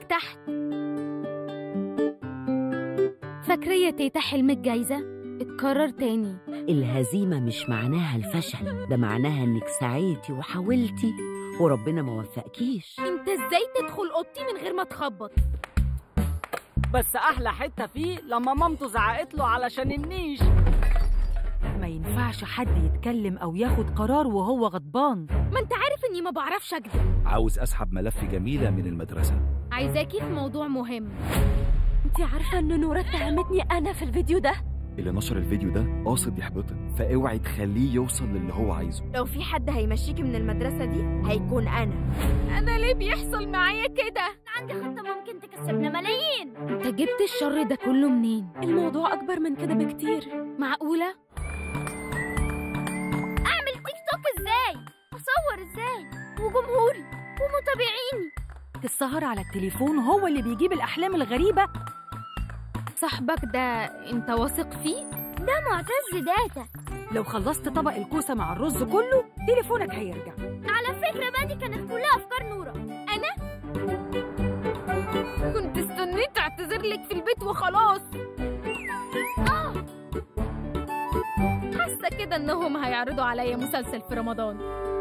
تحت فاكرة يا تيتا حلم الجايزة اتكرر تاني الهزيمة مش معناها الفشل ده معناها انك سعيتي وحاولتي وربنا ما وفقكيش انت ازاي تدخل اوضتي من غير ما تخبط بس احلى حته فيه لما مامته زعقت له علشان النيش ما ينفعش حد يتكلم أو ياخد قرار وهو غضبان ما انت عارف اني ما بعرفش اكذب عاوز أسحب ملف جميلة من المدرسة عايزاكي في موضوع مهم انت عارفه ان نورة اتهمتني انا في الفيديو ده اللي نشر الفيديو ده قاصد يحبطك فاوعي تخليه يوصل للي هو عايزه لو في حد هيمشيكي من المدرسه دي هيكون انا انا ليه بيحصل معايا كده عندي خطه ممكن تكسبنا ملايين انت جبت الشر ده كله منين الموضوع اكبر من كده بكتير معقولة اعمل تيك توك ازاي اصور ازاي وجمهوري ومتابعيني السهر على التليفون هو اللي بيجيب الأحلام الغريبة صاحبك ده انت واثق فيه ده معتز داتا لو خلصت طبق الكوسة مع الرز كله تليفونك هيرجع على فكره بقى دي كانت كلها افكار نوره كنت استنيت اعتذر لك في البيت وخلاص اه حاسه كده انهم هيعرضوا عليا مسلسل في رمضان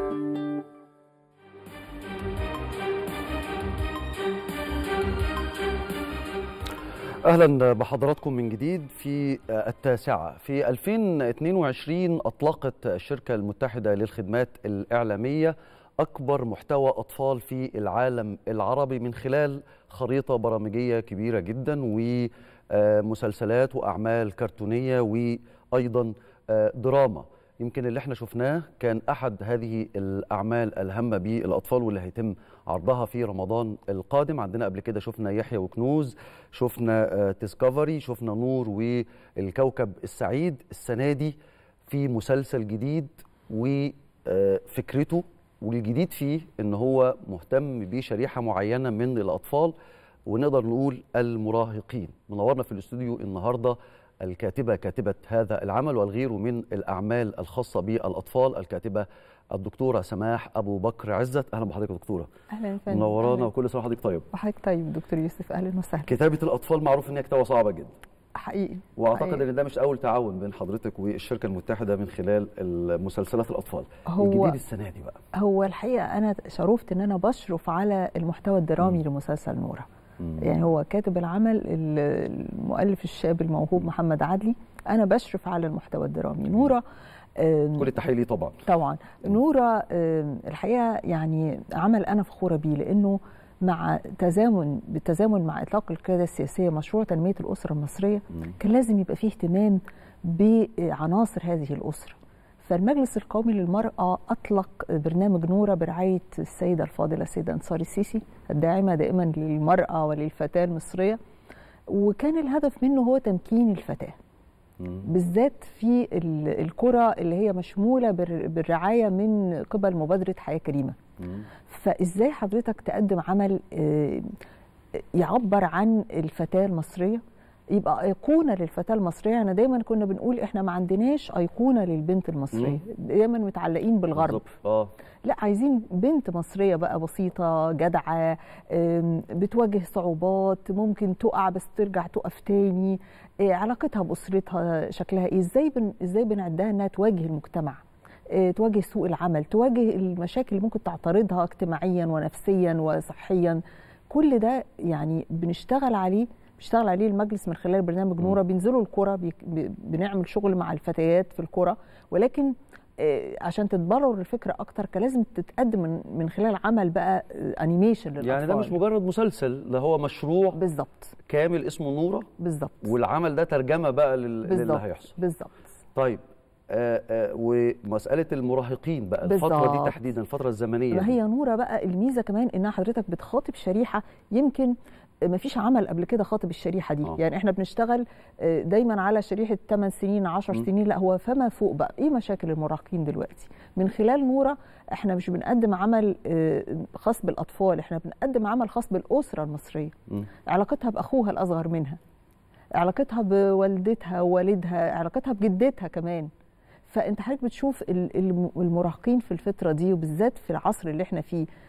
اهلا بحضراتكم من جديد في التاسعه في 2022 اطلقت الشركه المتحده للخدمات الاعلاميه اكبر محتوى اطفال في العالم العربي من خلال خريطه برامجيه كبيره جدا ومسلسلات واعمال كرتونيه وايضا دراما يمكن اللي احنا شفناه كان احد هذه الاعمال الهامه بالاطفال واللي هيتم عرضها في رمضان القادم عندنا قبل كده شفنا يحيى وكنوز شفنا تسكفري شفنا نور والكوكب السعيد السنه دي في مسلسل جديد وفكرته والجديد فيه ان هو مهتم بشريحه معينه من الاطفال ونقدر نقول المراهقين منورنا في الاستوديو النهارده الكاتبه كاتبه هذا العمل والغير من الاعمال الخاصه بالاطفال الكاتبه الدكتوره سماح ابو بكر عزت اهلا بحضرتك يا دكتوره اهلا يا فندم منورانا وكل سنه وحضرتك طيب وحضرتك طيب دكتور يوسف اهلا وسهلا كتابه الاطفال معروف ان هي كتابه صعبه جدا حقيقي واعتقد حقيقي. ان ده مش اول تعاون بين حضرتك والشركه المتحده من خلال المسلسلات الاطفال هو- الجديد السنه دي بقى هو الحقيقه انا شرفت ان انا بشرف على المحتوى الدرامي لمسلسل نوره يعني هو كاتب العمل ال- المؤلف الشاب الموهوب محمد عدلي انا بشرف على المحتوى الدرامي نوره آم، كل التحيه ليه طبعا طبعا نورة آم، الحقيقة يعني عمل أنا فخورة بيه لأنه مع تزامن بالتزامن مع إطلاق القيادة السياسية مشروع تنمية الأسرة المصرية كان لازم يبقى فيه اهتمام بعناصر هذه الأسرة فالمجلس القومي للمرأة أطلق برنامج نورة برعاية السيدة الفاضلة السيدة أنصار السيسي الداعمة دائما للمرأة وللفتاة المصرية وكان الهدف منه هو تمكين الفتاة بالذات في ال- القرى اللي هي مشموله بال- بالرعايه من قبل مبادره حياه كريمه فازاي حضرتك تقدم عمل آه، يعبر عن الفتاه المصريه يبقى ايقونه للفتاه المصريه انا دايما كنا بنقول احنا ما عندناش ايقونه للبنت المصريه دايما متعلقين بالغرب بالظبط اه لا عايزين بنت مصرية بقى بسيطة جدعة أم، بتواجه صعوبات ممكن تقع بس ترجع تقف تاني إيه، علاقتها بأسرتها شكلها ايه ازاي بن ازاي بنعدها انها تواجه المجتمع إيه، تواجه سوق العمل تواجه المشاكل اللي ممكن تعترضها اجتماعيا ونفسيا وصحيا كل ده يعني بنشتغل عليه بيشتغل عليه المجلس من خلال برنامج نوره بينزلوا القرى بي- بي- بنعمل شغل مع الفتيات في القرى ولكن آه، عشان تتبرر الفكره اكتر كان لازم تتقدم من, من خلال عمل بقى آه، انيميشن للاطفال يعني ده مش مجرد مسلسل ده هو مشروع بالظبط كامل اسمه نوره بالظبط والعمل ده ترجمه بقى لل- للي بالظبط هيحصل بالظبط طيب آه آه ومساله المراهقين بقى الفتره بالظبط. دي تحديدا الفتره الزمنيه ما دي. هي نوره بقى الميزه كمان انها حضرتك بتخاطب شريحه يمكن ما فيش عمل قبل كده خاطب الشريحه دي آه. يعني احنا بنشتغل آه، دايما على شريحه 8 سنين 10 م. سنين لا هو فما فوق بقى ايه مشاكل المراهقين دلوقتي من خلال نوره احنا مش بنقدم عمل آه، خاص بالاطفال احنا بنقدم عمل خاص بالاسره المصريه م. علاقتها باخوها الاصغر منها علاقتها بوالدتها ووالدها علاقتها بجدتها كمان فانت حضرتك بتشوف ال- الم- المراهقين في الفتره دي وبالذات في العصر اللي احنا فيه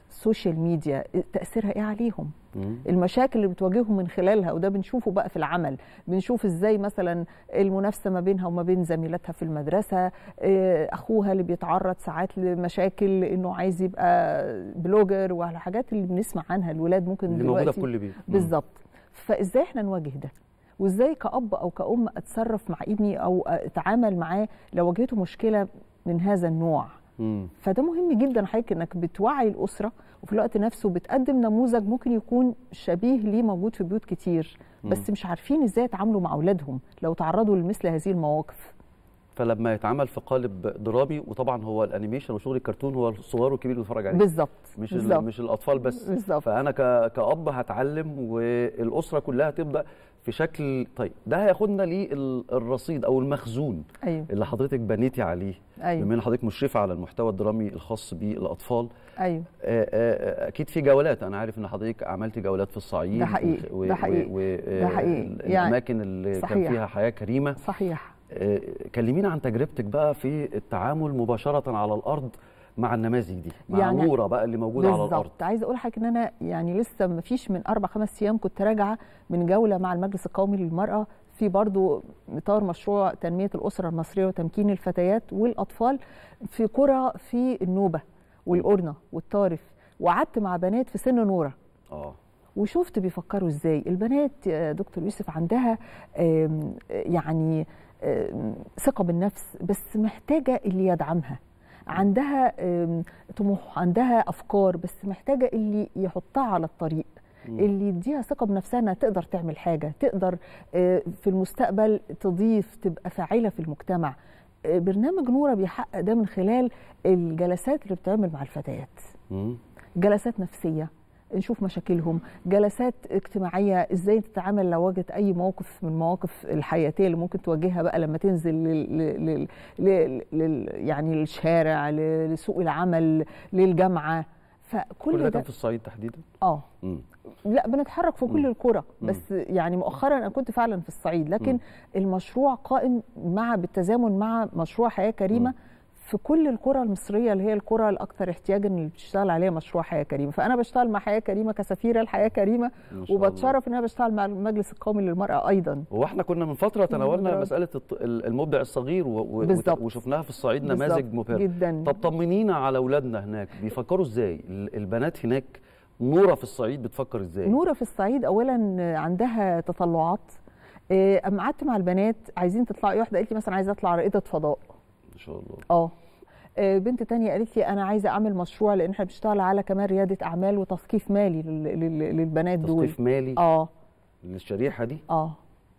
السوشيال ميديا تاثيرها ايه عليهم مم. المشاكل اللي بتواجههم من خلالها وده بنشوفه بقى في العمل بنشوف ازاي مثلا المنافسه ما بينها وما بين زميلاتها في المدرسه آه، اخوها اللي بيتعرض ساعات لمشاكل انه عايز يبقى بلوجر وعلى حاجات اللي بنسمع عنها الولاد ممكن اللي موجوده دلوقتي في كل بيت مم. بالظبط فازاي احنا نواجه ده وازاي كأب او كأم اتصرف مع ابني او اتعامل معاه لو واجهته مشكله من هذا النوع مم. فده مهم جدا حضرتك انك بتوعي الاسره وفي الوقت نفسه بتقدم نموذج ممكن يكون شبيه ليه موجود في بيوت كتير بس مش عارفين ازاي يتعاملوا مع اولادهم لو تعرضوا لمثل هذه المواقف فلما يتعمل في قالب درامي وطبعا هو الانيميشن وشغل الكرتون هو الصغير والكبير بيتفرج عليه بالظبط مش ال- بالظبط مش الاطفال بس بالظبط. فانا ك- كاب هتعلم والاسره كلها تبدا في شكل طيب ده هياخدنا للرصيد او المخزون ايوه اللي حضرتك بنيتي عليه ايوه بما ان حضرتك مشرفه على المحتوى الدرامي الخاص بالاطفال ايوه آه، آه، اكيد في جولات انا عارف ان حضرتك عملتي جولات في الصعيد ده حقيقي، و- ده و- حقيقي، و- ده آه، حقيقي. يعني الاماكن اللي كان صحيح. فيها حياه كريمه صحيح آه، كلمينا عن تجربتك بقى في التعامل مباشره على الارض مع النماذج دي مع يعني نوره بقى اللي موجوده على الارض بالظبط عايزه اقول لحضرتك ان انا يعني لسه ما فيش من اربع خمس ايام كنت راجعه من جوله مع المجلس القومي للمراه في برضو اطار مشروع تنميه الاسره المصريه وتمكين الفتيات والاطفال في قرى في النوبه والقرنه والطارف وقعدت مع بنات في سن نوره اه وشفت بيفكروا ازاي البنات يا دكتور يوسف عندها آم، يعني آم، ثقه بالنفس بس محتاجه اللي يدعمها عندها آم، طموح عندها افكار بس محتاجه اللي يحطها على الطريق اللي يديها ثقه بنفسها انها تقدر تعمل حاجه تقدر آه، في المستقبل تضيف تبقى فاعله في المجتمع آه، برنامج نوره بيحقق ده من خلال الجلسات اللي بتتعمل مع الفتيات مم. جلسات نفسيه نشوف مشاكلهم جلسات اجتماعيه ازاي تتعامل لو واجهت اي موقف من المواقف الحياتيه اللي ممكن تواجهها بقى لما تنزل لل... لل... لل... لل... يعني للشارع ل- لسوق العمل للجامعه كل فكل ده ده كان في الصعيد تحديدا اه مم. لا بنتحرك في كل مم. القرى مم. بس يعني مؤخرا انا كنت فعلا في الصعيد لكن مم. المشروع قائم مع بالتزامن مع مشروع حياه كريمه مم. في كل القرى المصريه اللي هي القرى الاكثر احتياجا اللي بتشتغل عليها مشروع حياه كريمه فانا بشتغل مع حياه كريمه كسفيره لحياه كريمه ما شاء الله. وبتشرف ان انا بشتغل مع المجلس القومي للمراه ايضا هو احنا كنا من فتره تناولنا المبادرات. مساله الط- ال- المبدع الصغير و- و- بالظبط. وشفناها في الصعيد نماذج بالظبط. مبهره جدا طب طمنينا على اولادنا هناك بيفكروا ازاي ال- البنات هناك نوره في الصعيد بتفكر ازاي نوره في الصعيد اولا عندها تطلعات إيه، اما قعدت مع البنات عايزين تطلعوا ايه واحده قالت لي مثلا عايزه اطلع رائده فضاء ما شاء الله اه آه، بنت تانية قالت لي انا عايزه اعمل مشروع لان احنا بنشتغل على كمان رياده اعمال وتثقيف مالي لل- لل- للبنات دول تثقيف مالي اه للشريحه دي اه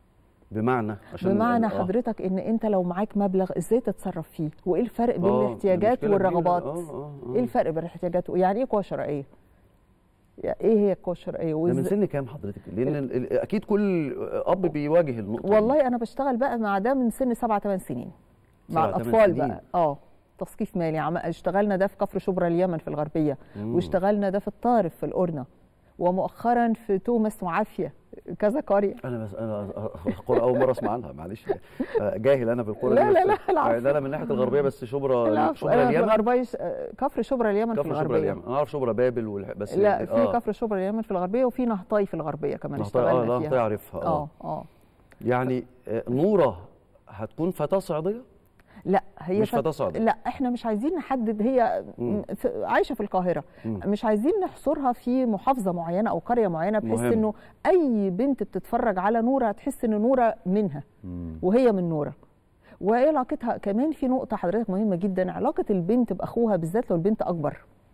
بمعنى عشان بمعنى آه. حضرتك ان انت لو معاك مبلغ ازاي تتصرف فيه وايه الفرق بين آه، الاحتياجات مشكلة كبيرة. والرغبات آه، آه، آه. ايه الفرق بين الاحتياجات يعني ايه قوه شرعيه يعني ايه هي القوه الشرعيه ده من وإز- سن كام حضرتك لان ال- ال- اكيد كل اب بيواجه النقطه دي. والله انا بشتغل بقى مع ده من سن سبعة ثمان سنين مع سبعة، تمن الاطفال سنين. بقى اه تثقيف مالي عم... اشتغلنا ده في كفر شبرا اليمن في الغربيه مم. واشتغلنا ده في الطارف في القرنه ومؤخرا في توماس وعافيه كذا قريه انا بس انا القرى اول مره اسمع عنها معلش آه، جاهل انا بالقرى لا، دي لا، بس- لا، العفو. يعني انا من ناحيه الغربيه بس شبرا لا، شبرا أنا في اليمن الغربيه ش- كفر شبرا اليمن في كفر شبرا الغربيه اليمن انا اعرف شبرا بابل والح... بس لا في آه. كفر شبرا اليمن في الغربيه وفي نهطاي في الغربيه كمان نهطاي اه اشتغلنا لا فيها تعرفها اه اه اه يعني آه، نوره هتكون فتاه صعيديه لا هي مش فت- فتاة صعيدية. لا احنا مش عايزين نحدد هي مم. في- عايشه في القاهره مم. مش عايزين نحصرها في محافظه معينه او قريه معينه بحيث مهم. انه اي بنت بتتفرج على نوره هتحس ان نوره منها مم. وهي من نوره وايه علاقتها كمان في نقطه حضرتك مهمه جدا علاقه البنت باخوها بالذات لو البنت اكبر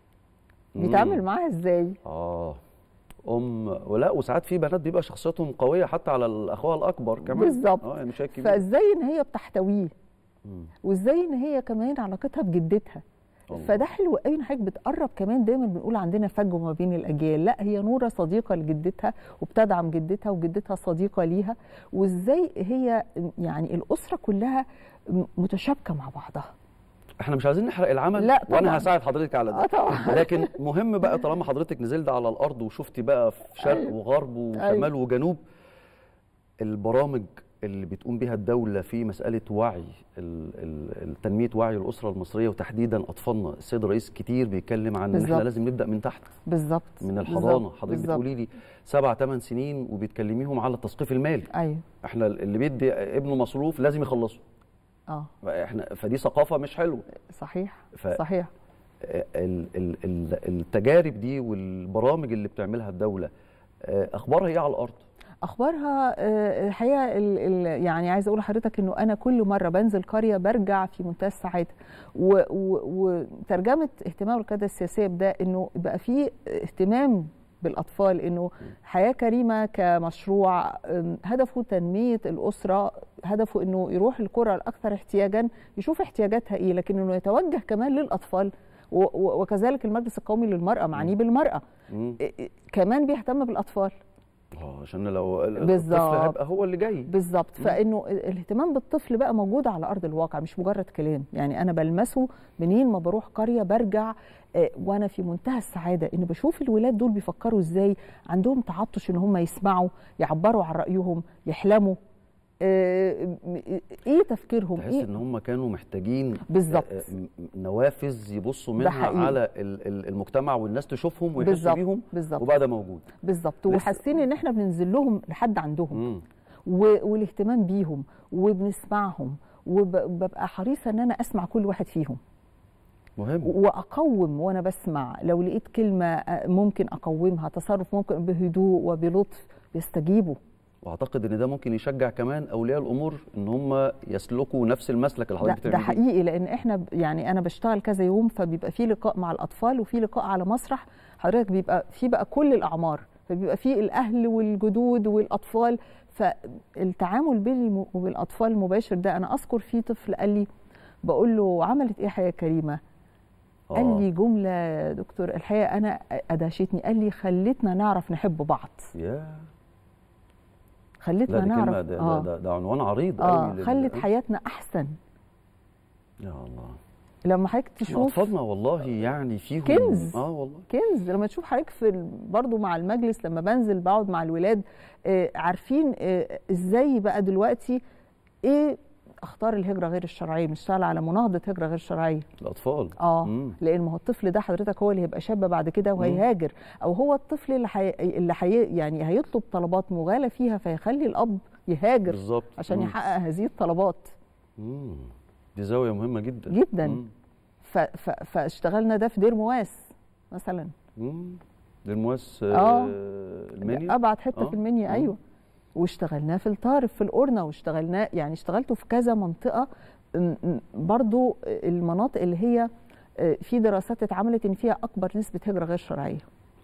بيتعامل مم. معاها ازاي اه ام ولا وساعات في بنات بيبقى شخصيتهم قويه حتى على الاخوها الاكبر كمان بالظبط. اه يعني مش هي الكبير فازاي ان هي بتحتويه مم. وازاي ان هي كمان علاقتها بجدتها الله. فده حلو قوي ان حضرتك بتقرب كمان دايما بنقول عندنا فجوه ما بين الاجيال لا هي نوره صديقه لجدتها وبتدعم جدتها وجدتها صديقه ليها وازاي هي يعني الاسره كلها م- متشابكه مع بعضها احنا مش عايزين نحرق العمل لا طبعاً. وانا هساعد حضرتك على اه ده طبعا لكن مهم بقى طالما حضرتك نزلت على الارض وشفتي بقى في شرق أيوة. وغرب وشمال وجنوب البرامج اللي بتقوم بها الدوله في مساله وعي ال- ال- تنميه وعي الاسره المصريه وتحديدا اطفالنا السيد الرئيس كتير بيتكلم عن ان احنا بالظبط. لازم نبدا من تحت بالظبط من الحضانه بالظبط، حضرتك بالظبط. بتقولي لي سبع ثمان سنين وبتكلميهم على التثقيف المالي ايوه احنا اللي بيدي ابنه مصروف لازم يخلصه اه احنا فدي ثقافه مش حلوه صحيح ف- صحيح ال- ال- ال- التجارب دي والبرامج اللي بتعملها الدوله آه، اخبارها ايه على الارض اخبارها آه، الحقيقه ال ال يعني عايزه اقول لحضرتك انه انا كل مره بنزل قريه برجع في منتهى السعاده و- و- وترجمه اهتمام القياده السياسيه بده انه بقى في اهتمام بالاطفال انه حياه كريمه كمشروع أم، هدفه تنميه الاسره هدفه انه يروح القرى الاكثر احتياجا يشوف احتياجاتها ايه لكن انه يتوجه كمان للاطفال و- و- وكذلك المجلس القومي للمراه معني بالمراه مم. إيه- إيه، كمان بيهتم بالاطفال اه عشان لو ال- بالظبط. الطفل هيبقى هو اللي جاي بالظبط فانه ال- الاهتمام بالطفل بقى موجود على ارض الواقع مش مجرد كلام يعني انا بلمسه منين ما بروح قريه برجع آه، وانا في منتهى السعاده ان بشوف الولاد دول بيفكروا ازاي عندهم تعطش ان هم يسمعوا يعبروا عن رايهم يحلموا آه، م- ايه تفكيرهم تحس ايه ان هم كانوا محتاجين بالظبط. آه، م- نوافذ يبصوا ده منها حقيقي. على ال- ال- المجتمع والناس تشوفهم ويحسوا بالظبط بيهم بالظبط وبقى ده موجود بالظبط لسه- وحاسين ان احنا بننزل لهم لحد عندهم مم. و- والاهتمام بيهم وبنسمعهم وببقى حريصه ان انا اسمع كل واحد فيهم مهم واقوم وانا بسمع لو لقيت كلمه آه، ممكن اقومها تصرف ممكن بهدوء وبلطف يستجيبوا واعتقد ان ده ممكن يشجع كمان اولياء الامور ان هم يسلكوا نفس المسلك اللي ده, حضرتك ده بتعمليه حقيقي لان احنا ب- يعني انا بشتغل كذا يوم فبيبقى في لقاء مع الاطفال وفي لقاء على مسرح حضرتك بيبقى في بقى كل الاعمار فبيبقى في الاهل والجدود والاطفال فالتعامل بيني وبين الاطفال المباشر ده انا اذكر في طفل قال لي بقول له عملت ايه حياه كريمه قال آه. لي جمله يا دكتور الحقيقه انا ادهشتني قال لي خلتنا نعرف نحب بعض يا خلتنا لا دي نعرف كلمه ده, ده, ده, ده عنوان عريض اه قوي لل- خلت حياتنا احسن يا الله لما حضرتك احنا تشوف اطفالنا والله يعني فيهم كنز. اه والله كنز لما تشوف حضرتك في ال- برضو مع المجلس لما بنزل بقعد مع الولاد آه، عارفين آه، ازاي بقى دلوقتي ايه اخطار الهجره غير الشرعيه بنشتغل على مناهضه هجره غير شرعيه الاطفال اه مم. لان ما هو الطفل ده حضرتك هو اللي هيبقى شاب بعد كده وهيهاجر او هو الطفل اللي حي... اللي حي... يعني هيطلب طلبات مغالى فيها فيخلي الاب يهاجر بالظبط عشان مم. يحقق هذه الطلبات مم. دي زاويه مهمه جدا جدا مم. ف... ف... فاشتغلنا ده في دير مواس مثلا مم. دي المواس آه. آه. المنيا ابعد حته آه. في المنيا مم. ايوه واشتغلناه في الطارف في القرنه واشتغلناه يعني اشتغلته في كذا منطقه م- م- برضو المناطق اللي هي آه، في دراسات اتعملت ان فيها اكبر نسبه هجره غير شرعيه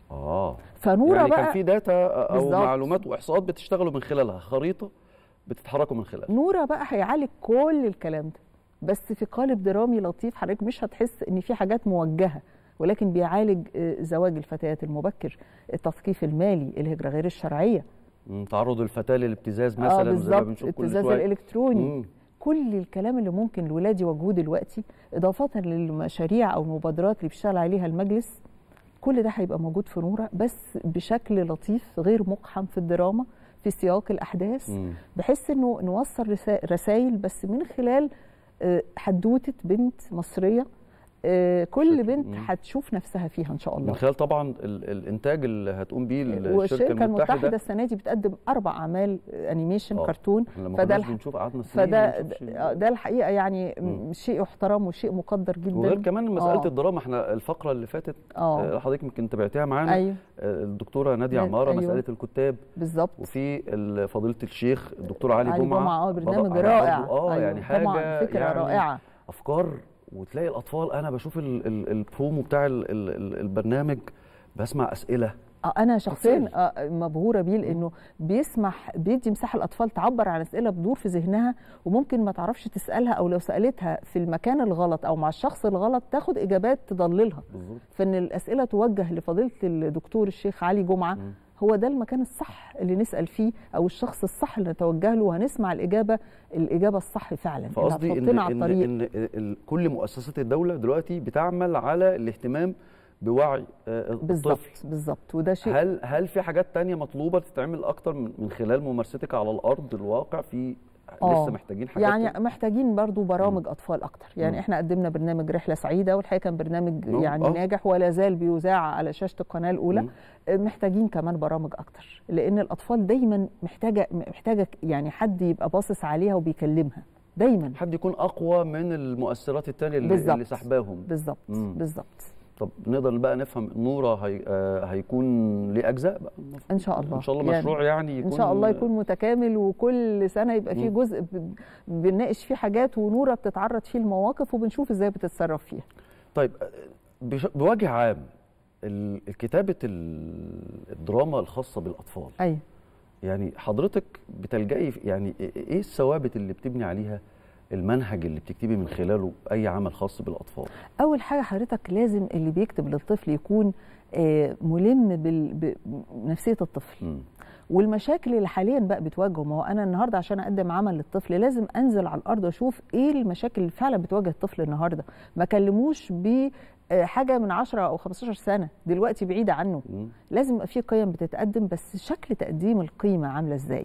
اه فنوره يعني بقى كان في داتا او بالظبط. معلومات واحصاءات بتشتغلوا من خلالها خريطه بتتحركوا من خلالها نوره بقى هيعالج كل الكلام ده بس في قالب درامي لطيف حضرتك مش هتحس ان في حاجات موجهه ولكن بيعالج آه، زواج الفتيات المبكر التثقيف المالي الهجره غير الشرعيه مم. تعرض الفتاه للابتزاز اه مثلا زي ما بالظبط بنشوف كل الابتزاز شويه الالكتروني مم. كل الكلام اللي ممكن الولاد يواجهوه دلوقتي اضافه للمشاريع او المبادرات اللي بيشتغل عليها المجلس كل ده هيبقى موجود في نوره بس بشكل لطيف غير مقحم في الدراما في سياق الاحداث مم. بحيث انه نوصل رسائل بس من خلال آه، حدوته بنت مصريه آه، كل شكل- بنت مم. هتشوف نفسها فيها ان شاء الله من خلال طبعا ال- الانتاج اللي هتقوم بيه الشركه والشركه المتحده المتحده السنه دي بتقدم اربع اعمال انيميشن آه. كرتون إحنا لما فده كناش الح- بنشوف قعدنا سنين فده ما نشوفش ده, ده الحقيقه يعني مم. شيء يحترم وشيء مقدر جدا وغير كمان مساله آه. الدراما احنا الفقره اللي فاتت اه آه، حضرتك يمكن تابعتيها معانا ايوه آه، الدكتوره ناديه ناد- عماره أيوة. مساله الكتاب بالظبط وفي ال- فضيله الشيخ الدكتور علي, علي جمعه جمعه اه برنامج برضه- رائع برضه اه أيوة. يعني حاجه طبعا فكره يعني رائعه افكار وتلاقي الاطفال انا بشوف ال- ال- البرومو بتاع ال- ال- ال- البرنامج بسمع اسئله آه، انا شخصيا أطفال. آه، مبهوره بيه لانه بيسمح بيدي مساحه الاطفال تعبر عن اسئله بدور في ذهنها وممكن ما تعرفش تسالها او لو سالتها في المكان الغلط او مع الشخص الغلط تاخد اجابات تضللها بالظبط فان الاسئله توجه لفضيله الدكتور الشيخ علي جمعه مم. هو ده المكان الصح اللي نسال فيه او الشخص الصح اللي نتوجه له وهنسمع الاجابه الاجابه الصح فعلا اللي فقصدي ان هتحطنا على ان, الطريق إن ال- كل مؤسسات الدوله دلوقتي بتعمل على الاهتمام بوعي آه، بالظبط الطفل بالظبط وده شيء هل هل في حاجات تانية مطلوبه تتعمل اكتر من من خلال ممارستك على الارض الواقع في لسه آه. محتاجين حاجات يعني محتاجين برضو برامج اطفال اكتر يعني مم. احنا قدمنا برنامج رحله سعيده والحقيقه كان برنامج مم. يعني آه. ناجح ولا زال بيذاع على شاشه القناه الاولى مم. محتاجين كمان برامج اكتر لان الاطفال دايما محتاجه محتاجه يعني حد يبقى باصص عليها وبيكلمها دايما حد يكون اقوى من المؤثرات التانية اللي, بالظبط. اللي سحباهم بالظبط مم. بالظبط طب نقدر بقى نفهم نوره هي... آه هيكون ليه اجزاء بقى ان شاء الله ان شاء الله مشروع يعني يكون ان شاء الله يكون متكامل وكل سنه يبقى فيه مم. جزء ب- بنناقش فيه حاجات ونوره بتتعرض فيه المواقف وبنشوف ازاي بتتصرف فيها طيب آه، بش... بوجه عام ال- كتابه ال- الدراما الخاصه بالاطفال ايوه يعني حضرتك بتلجئي في- يعني ايه الثوابت اللي بتبني عليها المنهج اللي بتكتبي من خلاله اي عمل خاص بالاطفال اول حاجه حضرتك لازم اللي بيكتب للطفل يكون آه، ملم بال- بنفسيه الطفل مم. والمشاكل اللي حاليا بقى بتواجهه ما هو انا النهارده عشان اقدم عمل للطفل لازم انزل على الارض واشوف ايه المشاكل اللي فعلا بتواجه الطفل النهارده ما كلموش ب آه، حاجه من 10 او 15 سنه دلوقتي بعيده عنه مم. لازم يبقى في قيم بتتقدم بس شكل تقديم القيمه عامله ازاي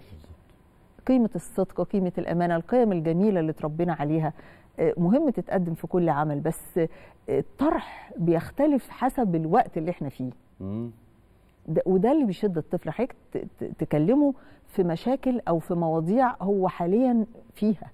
قيمه الصدق قيمه الامانه القيم الجميله اللي اتربينا عليها آه، مهم تتقدم في كل عمل بس آه، الطرح بيختلف حسب الوقت اللي احنا فيه مم. ده وده اللي بيشد الطفل حضرتك ت- ت- تكلمه في مشاكل او في مواضيع هو حاليا فيها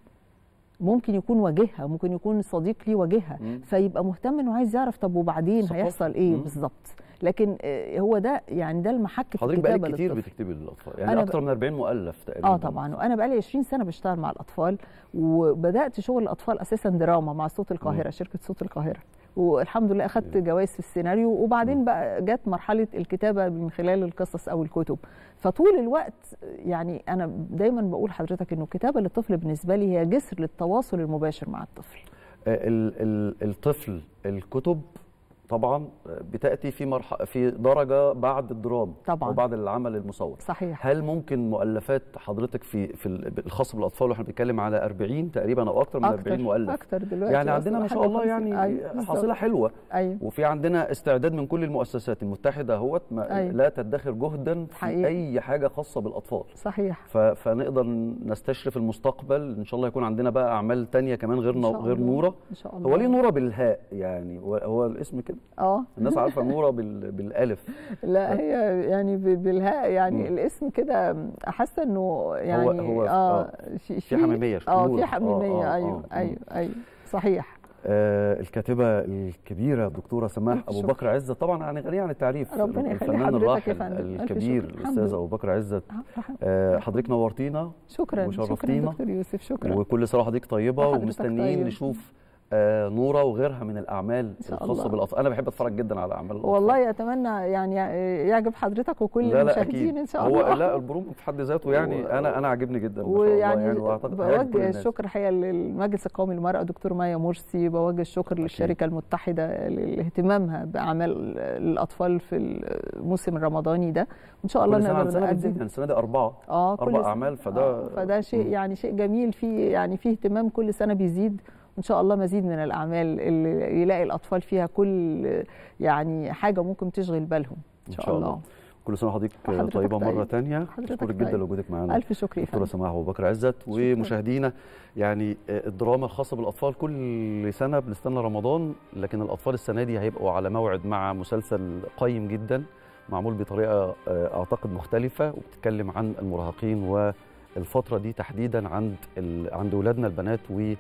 ممكن يكون واجهها ممكن يكون صديق ليه واجهها مم. فيبقى مهتم انه عايز يعرف طب وبعدين ثقافة. هيحصل ايه مم. بالظبط لكن آه، هو ده يعني ده المحك في حضرتك الكتابه بقالك كتير للطفل. بتكتبي للاطفال يعني أنا ب- اكتر من 40 مؤلف تقريبا اه طبعا وانا بقالي 20 سنه بشتغل مع الاطفال وبدات شغل الاطفال اساسا دراما مع صوت القاهره شركه صوت القاهره والحمد لله اخذت جوائز في السيناريو وبعدين بقى جت مرحله الكتابه من خلال القصص او الكتب فطول الوقت يعني انا دايما بقول لحضرتك انه الكتابه للطفل بالنسبه لي هي جسر للتواصل المباشر مع الطفل آه، ال- ال- الطفل الكتب طبعا آه، بتاتي في مرحله في درجه بعد الدراما طبعاً. وبعد العمل المصور صحيح هل ممكن مؤلفات حضرتك في في ال- الخاص بالاطفال واحنا بنتكلم على 40 تقريبا او اكتر من 40 مؤلف اكتر دلوقتي يعني عندنا ما وصل شاء الله حاجة يعني 50. أيوة، بالظبط. حاصله حلوه ايوه وفي عندنا استعداد من كل المؤسسات المتحده اهوت ما أيوة. لا تدخر جهدا في حقيقي. اي حاجه خاصه بالاطفال صحيح ف- فنقدر نستشرف المستقبل ان شاء الله يكون عندنا بقى اعمال تانية كمان غير إن نو- شاء غير الله. نوره ان شاء الله هو ليه نوره بالهاء يعني هو- هو الاسم كده اه الناس عارفه نوره بال... بالالف لا هي يعني ب- بالهاء يعني مم. الاسم كده حاسه انه يعني هو- اه آه، في في حميمية، اه نور. في آه، حميميه آه، ايوه آه. ايوه ايوه صحيح آه الكاتبه الكبيره الدكتوره سماح ألف ابو شكر. بكر عزت طبعا يعني غنيه عن التعريف ربنا يخلي الفنان حضرتك يا الراحل فندم. ألف الكبير شكر. الحمد الاستاذ لله. ابو بكر عزت آه، رحمة. آه حضرتك نورتينا شكرا شكرا وشرفتينا. دكتور يوسف شكرا وكل سنه وحضرتك طيبه وحضرتك ومستنيين طيب. نشوف آه نوره وغيرها من الاعمال شاء الخاصه الله. بالاطفال انا بحب اتفرج جدا على اعمال الاطفال والله اتمنى يعني يعجب حضرتك وكل لا لا المشاهدين اكيد ان شاء هو الله لا البروم في حد ذاته يعني و- انا انا عاجبني جدا ما شاء الله ويعني يعني واعتقد هيعجب كل بوجه الناس. الشكر الحقيقه للمجلس القومي للمراه دكتور مايا مرسي بوجه الشكر للشركه المتحده لاهتمامها باعمال الاطفال في الموسم الرمضاني ده وان شاء الله كل سنه عن نقدر سنه نقدم بتزيد يعني السنه دي اربعه اه كل اربع سنة. اعمال فده آه فده شيء مم. يعني شيء جميل فيه يعني فيه اهتمام كل سنه بيزيد وان شاء الله مزيد من الاعمال اللي يلاقي الاطفال فيها كل يعني حاجه ممكن تشغل بالهم ان شاء, الله. كل سنه وحضرتك وحضرتك طيبه مره طيب. تانية حضرتك اشكرك جدا طيب. لوجودك معانا الف شكر يا دكتوره فندم سماح ابو بكر عزت ومشاهدينا يعني آه، الدراما الخاصه بالاطفال كل سنه بنستنى رمضان لكن الاطفال السنه دي هيبقوا على موعد مع مسلسل قيم جدا معمول بطريقه آه، اعتقد مختلفه وبتتكلم عن المراهقين والفتره دي تحديدا عند ال- عند ولادنا البنات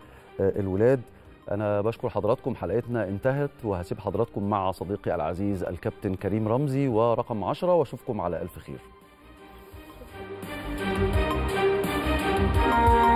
والولاد انا بشكر حضراتكم حلقتنا انتهت وهسيب حضراتكم مع صديقي العزيز الكابتن كريم رمزي ورقم 10 واشوفكم على الف خير